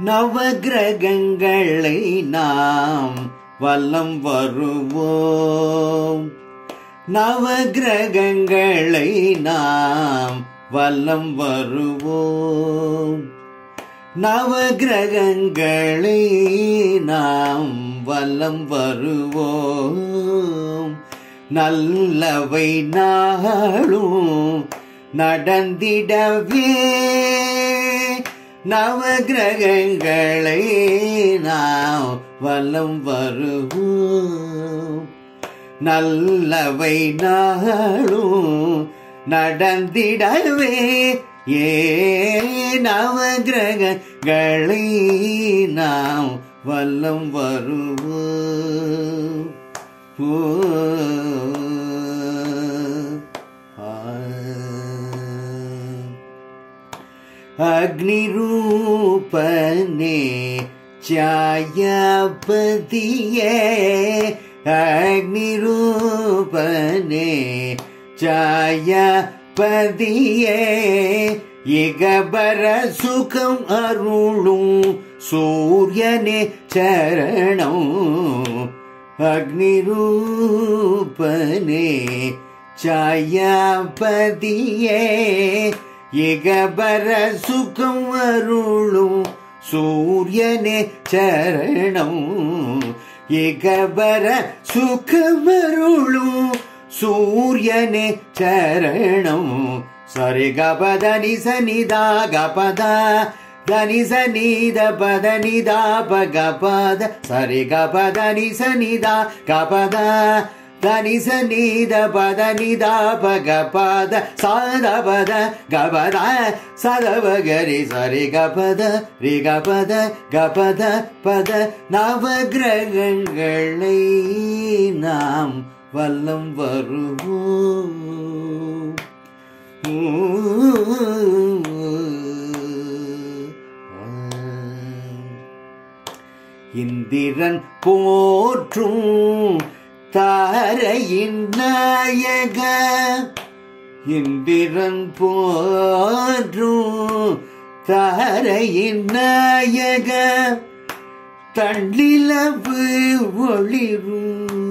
நவகிரகங்களை நாம் வலம் வருவோம் நவகிரகங்களை நாம் வலம் வருவோம் நவகிரகங்களை நாம் வலம் வருவோம் நல்லவை நாளும் நடந்திடவே நவகிரகங்களை நாம் வலம் வருவோம் நல்லவை நாளும் நடந்திடவே ஏ நவகிரகங்களை நாம் வல்லம் வருவோம் ஓ, ஆ. அக்னிரூபனே சாயபதியே அக்னிரூபனே சாயபதியே இகபர சுகம் அருளும் சூரியனே சரணம் அக்னிரூபனே சாயபதியே இகபர சுகம் அருளும் சூரியனே சரணம் இகபர சுகமருளும் சூரியனே சரணம் சரி கபத நிச நிதா கபத దని సనీద పద నిదా పగ పద సరి గ పద ని సనిదా గపద దని సనీద పద నిదా పగ పద సాద పద గపద సదవ గరి సరి గ పద రి గ పద గ పద పద நவகிரகங்களை நாம் வல்லம் வருவோம் இந்திரன் போற்றும் தாரையின் நாயக இந்திரன் போற்றும் தாரையின் நாயக தண்டிலவு ஒளிரும்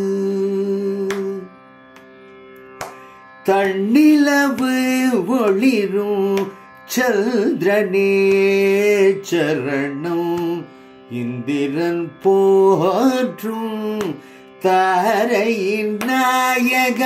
தண்ணிலவு ஒளிரும் சந்திரனே சரணம் இந்திரன் போற்றும் தாரையின் நாயக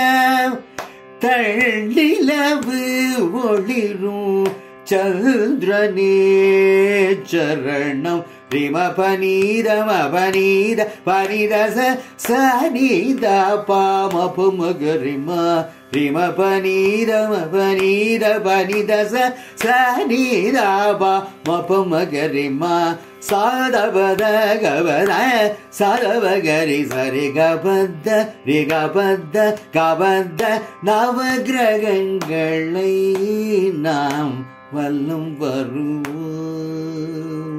தள்ளிலவு ஒளிரும் சந்திரனே சரணம் ரிம பனீத மபனீத பனிதச சனித பாம புமகரிமா ரிம பனீத மபனீத பனிதச சனித பாம புமகரிமா சாதபத கபத சரவகரி சரி கபத்த ரி கபத்த கபத்த நவகிரகங்களை நாம் வல்லும் வருவோம்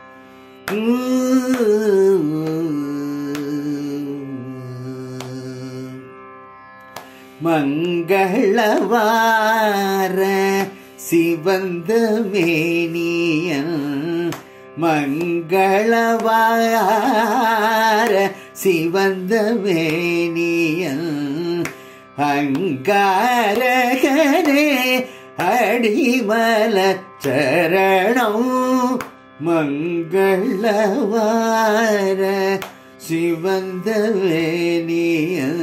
மங்களவார சிவந்த மேனியன் மங்களவார சிவந்த மேனியன் அங்காரகனே அடிமல சரணம் மங்களவார சிவந்த வேணியன்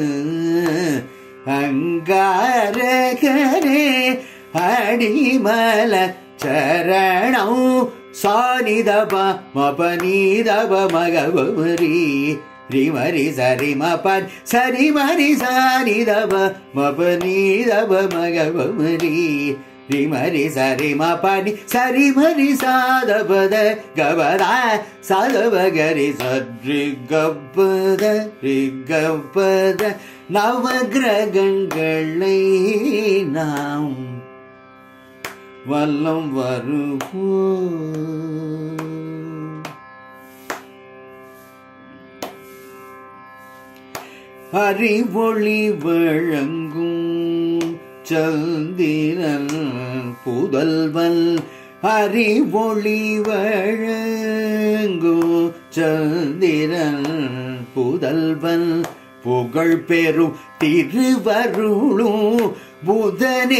அங்காரகரே அடிமல சரணம் சானிதப மபநீதப மகபரி ரிமரி சரி மபன் சரி மரி சானிதப மபநீதப மகபரி ரிமரி சரி மபனி சரி மரி சாதபத கபத சதவகரி சரி கப்பத ரி கப்பத நவகிரகங்களை நாம் வல்லம் வருவோம் அறிவொளி வழங்கும் சந்திரன் புதல்வன் அறிவொளி வழங்கும் சந்திரன் புதல்வன் புகழ் பெறும் திருவருளும் புதனே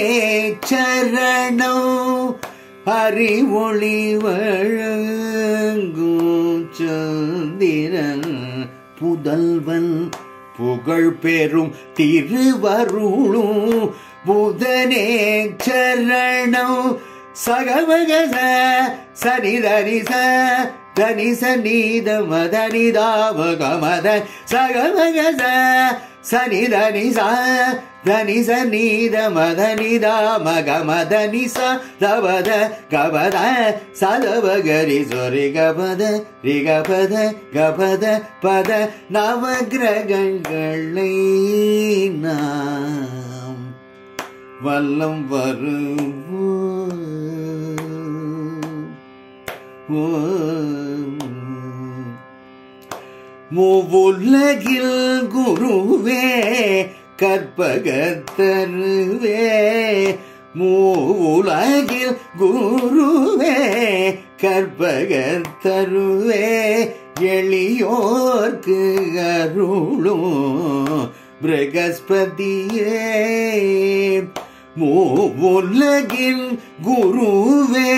சரணம் அறிவொளி வழங்கும் சந்திரன் புதல்வன் புகழ் பெறும் திருவருளும் புதனே சரணம் சகவகச சனிதனிச தனிச நீத மதனிதாவகமத சகவகச சனிதனிச தனிச நீத மதனிதா மகமதனிச தவத கபத சதவகரி சொரி கபத ரிகபத கபத பத நவகிரகங்களை நாம் வல்லம் வருவோம் மூவுலகில் குருவே கற்பகத்தருவே மூவுலகில் குருவே கற்பகத்தருவே எளியோர்க்கு அருளும் பிரகஸ்பதியே மூவுலகின் குருவே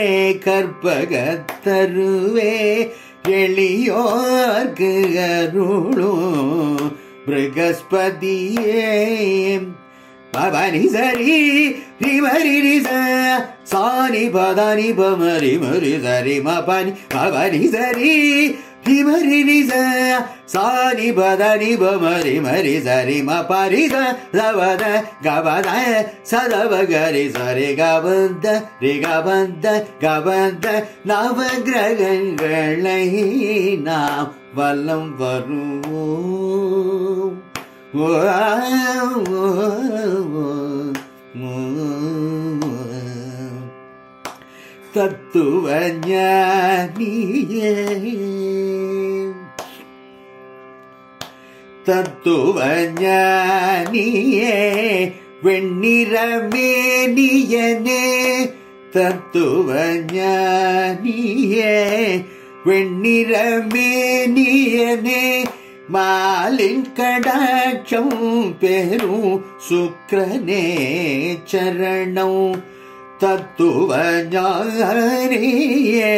கற்பகத்தருவே எளியோர்க்கு அருளும் பிரகஸ்பதியே பவனி சரி ரிமரி ரிச சாணி பதானி பமரி மரி சரி மபனி பவனி சரி ரிமரி ரிச சாணி பதானி பமரி மரி சரி மபரி சவத கபத சதவ கரி சரி கபந்த ரி கபந்த கபந்த நவகிரகங்களை நாம் வல்லம் வருவோம் தத்துவ ஞானியே தத்துவ ஞானியே வெண்ணிறமேனியனே தத்துவ ஞானியே வெண்ணிறமேனியனே மாலின் கடாட்சம் பெரும் சுக்ரனே சரணம் தத்துவ ஞானியே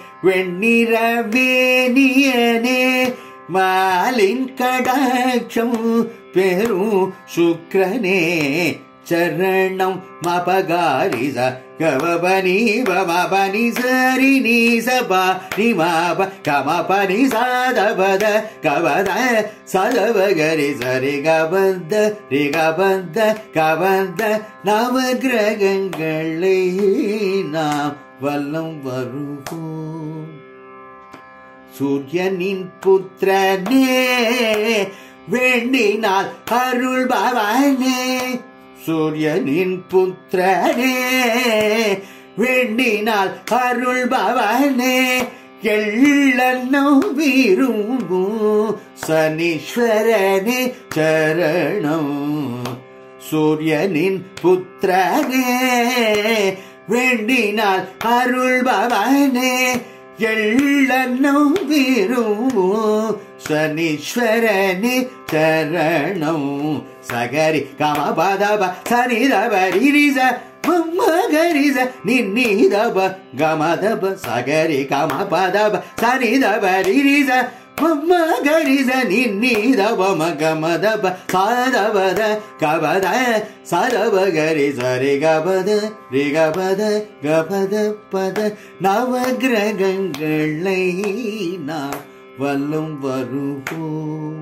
வெண்ணிறமேனியனே மாலின் கடாட்சம் பெரும் சுக்ரனே சரணம் மபகாரிச கவபனி பமபனி சரி நீ சபா நிமாப கமபனி சாதபத கவத சதவகரி சரி கபந்த ரி கபந்த கபந்த நவகிரகங்களை நாம் வல்லம் வருவோம் சூரியனின் புத்திரனே வேண்டினால் அருள் பவனே சூரியனின் புத்திரனே வேண்டினால் அருள் பவனே எள்ளன்னோ விரும்பும் சனீஸ்வரனே சரணம் சூரியனின் புத்திரனே வேண்டினால் அருள் பவனே எள்ளன்னும் விரும்பும் சனீஸ்வரனே சரணம் சகரி கமபதப சனிதபரிரிச மம்மகரிச நின்னிதப கமதப சகரி கமபதப சனிதபரிரிச மம்மகரிச நின்னிதப மகமதப சாதபத கபத சரபகரி சரி கபத ரிகபத கபத பத நவகிரகங்களை நாம் வல்லும் வருவோம்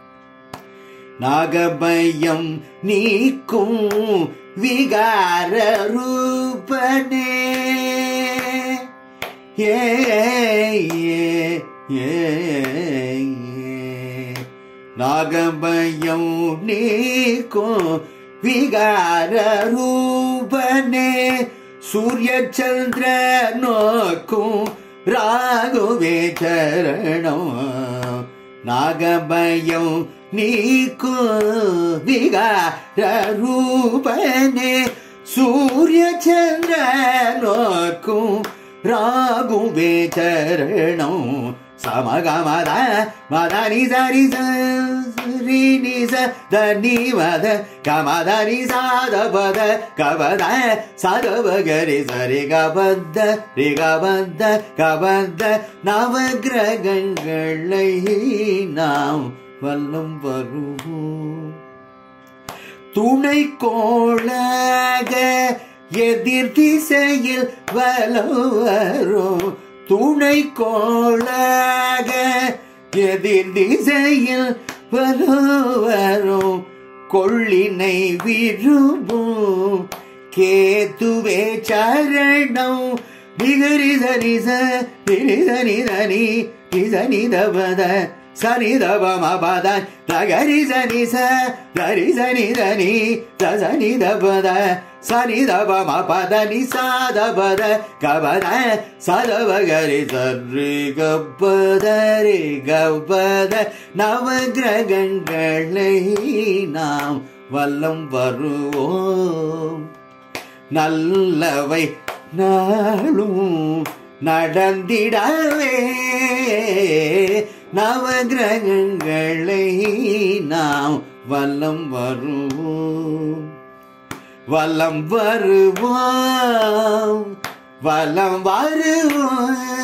நாகபயம் நீக்கும் விகார ரூபனே ஏ ஏ, ஏ, ஏ. நாகபயம் நீக்கும் விகார ரூபனே சூரிய சந்திர நோக்கும் ராகுவே சரணம் நாகபயம் நீக்கும் விகார ரூபனே சூரிய சந்திரனோர்க்கும் ராகுவே சரணம் சமகமத மதனி சரி சரி நிச தனி மத கமதனி சாத பத கபத சதவகரி சரி கபத்த ரி கபத்த கபத்த நவகிரகங்களை நாம் வல்லம் வருவோம் துணை கோளாக எதிர் திசையில் வலவரும் துணை கோளாக எதிர் திசையில் வலவரும் கொள்ளினை விரும்பும் கேத்துவே சரணம் நிகரிதனிச நிதனிதனி நிதனிதபத சனிதபமபத தகரி சனிச தரி சனிதனி தசனிதபத சனிதபமபத நிசாதபத கபத சதவகரி சரி கப்பதரி கப்பத நவகிரகங்களை நாம் வல்லம் வருவோம் நல்லவை நாளும் நடந்திடவே நவகிரகங்களை நாம் வல்லம் வருவோம் வலம் வருவோம் வலம் வருவோம்